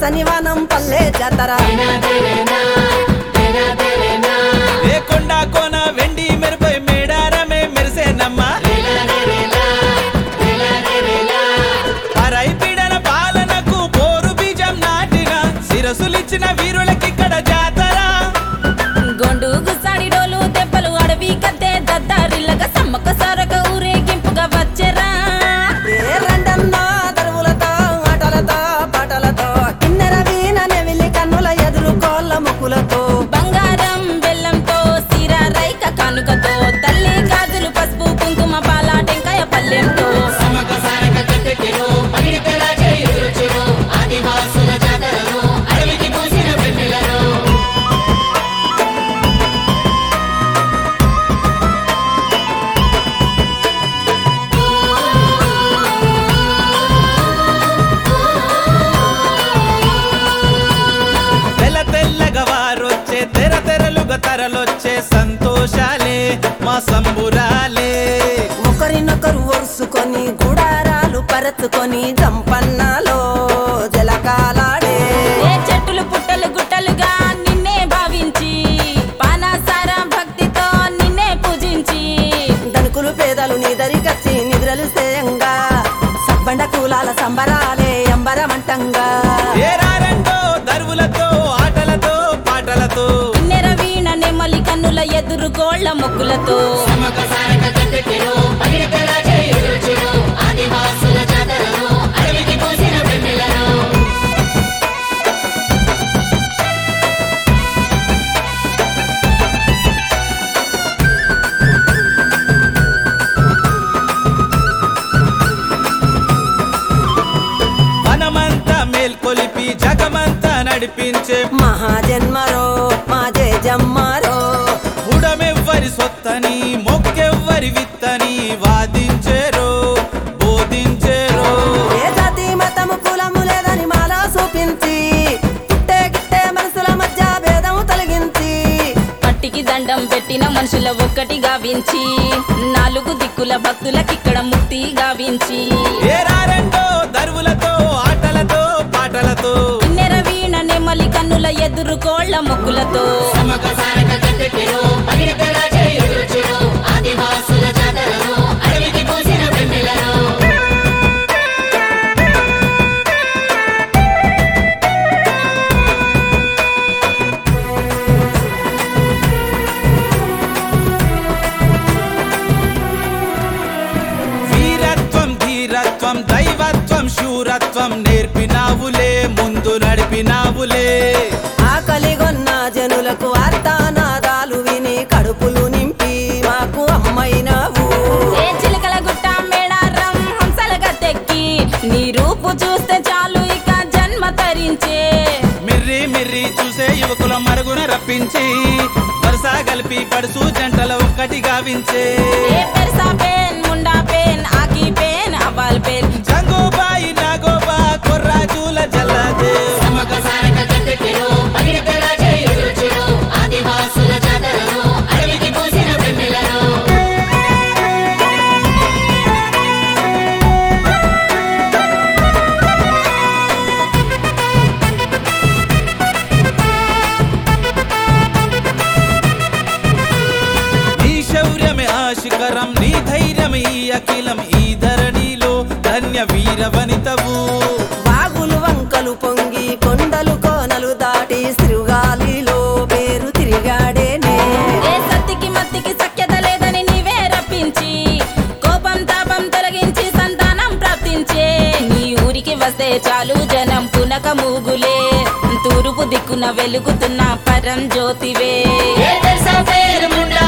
పచ్చని వనం పల్లె జాతర ఏ కొండ కోన వెండి మెరుపై మేడారమే మెరిసేనమ్మా పరై పీడన పాలనకు పోరు బీజం నాటిన శిరసులిచ్చిన వీరులకి ఇక్కడ జాతర గొండు గుసాడి డోలు దెబ్బలు అడవి కద్దే దద్దారిల్లగా సమ్మక్క సారక ఊరేగింపుగా వచ్చెరా ఏ రండన్నా దరువులతో ఆటలతో పాటలతో కిన్నెర వీణ నెవిలి కన్నుల ఎదురు కోళ్ళ ముక్కులతో బంగారం బెల్లంతో సిర రైక కానుకతో తల్లి గాజులు పసుపు కుంకుమ పాల టెంకాయ పల్లెంతో తెల్ల తెల్లగా వారొచ్చే తెర తెరలుగా తరలొచ్చే సంతోషాలే మా సంబురాలే ఒకరినొకరు ఒరుసుకొని గుడారాలు పరచుకొని జంపన్నాలో జలకాలాడే ఏ చెట్టులు పుట్టలు గుట్టలుగా నిన్నే భావించి పానాసార భక్తితో నిన్నే పూజించి దనుకులు పేదలు నిదరికచ్చి నిద్రలు సేయంగా సబ్బండ కూలాల సంబరాలే అంబరమంటంగా ఏరారంటో దరువులతో ఆటలతో పాటలతో నెర వీణ నెమలి కన్నుల ఎదురు గోళ్ల మొక్కులతో మనమంతా మేల్కొలిపి జగమంతా నడిపించే మహాజన్మరో మా జయజమ్మరో బుడమెవ్వరి సొత్తని మొక్కెవ్వరి విత్తని వాదించేరో బోధించేరో ఏ జాతి మతము కులము లేదని మాలా చూపించి పుట్టే గిట్టే మనసుల మధ్య భేదం తొలగించి మట్టికి దండం పెట్టిన మనుషుల ఒక్కటి గావించి నాలుగు దిక్కుల భక్తులకిక్కడ ముక్తి గావించి ఏరారంటో దరువులతో ఆటలతో పాటలతో నెర వీణ నెమలి కన్నుల ఎదురు గోళ్ల మొక్కులతో వీరత్వం ధీరత్వం దైవత్వం శూరత్వం నేర్పినావులే ముందు నడిపినావులే ఆకలిగొన్న జనులకు అర్థనాదాలు విని కడుపులు నింపి మాకు అమ్మైనవు ఏ చిలకల గుట్ట మేడారం హంసల గద్దెక్కి నీ రూపు చూస్తే చాలు ఇక జన్మ తరించే మిర్రి మిర్రి చూసే యువకుల మరుగున రప్పించి వరుస కలిపి పడుసు జంటల ఒక్కటి గావించే ఏ పెరసా పేన్ ముండా పేన్ ఆకి పేన్ అబాల్ పేన్ జంగోబాయి నాగోబా కొర్రాజుల జల్లదే నీ శౌర్యమే ఆశికరం నీ ధైర్యమే ఈ అఖిలం ఈ ధరణిలో ధన్య వీర వనితవు వాగులు వంకలు పొంగి కొండలు కోనలు దాటి శృగాలిలో పేరు తిరిగాడేనే ఏ సత్తికి మత్తికి సఖ్యత లేదని నీవే రప్పించి కోపం తాపం తొలగించి సంతానం ప్రాప్తించే నీ ఊరికి వస్తే చాలు జనం పునక మూగులే తూర్పు దిక్కున వెలుగుతున్న పరం జ్యోతివే ఏ దశ పేరు ముండా